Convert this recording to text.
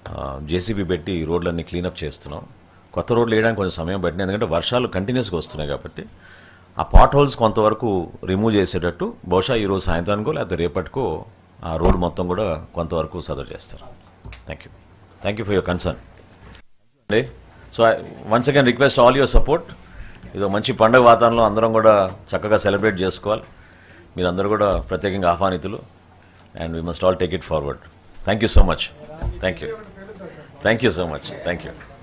JCB పెట్టి ఈ రోడ్లన్నీ క్లీనప్ చేస్తున్నాం కొత్త రోడ్లు వేయడానికి కొంచెం సమయం పట్టింది ఎందుకంటే వర్షాలు కంటిన్యూస్గా వస్తున్నాయి కాబట్టి ఆ పాట్ హోల్స్ కొంతవరకు రిమూవ్ చేసేటట్టు బహుశా ఈరోజు సాయంత్రానికో లేకపోతే రేపటికో ఆ రోడ్ మొత్తం కూడా కొంతవరకు సదరు చేస్తారు thank you thank you for your concern అండి so once again request all your support ఇదో మంచి పండుగ వాతావరణంలో అందరం కూడా చక్కగా సెలబ్రేట్ చేసుకోవాలి మీరందరూ కూడా ప్రత్యేకంగా ఆహ్వానితులు and we must all take it forward thank you so much thank you thank you so much thank you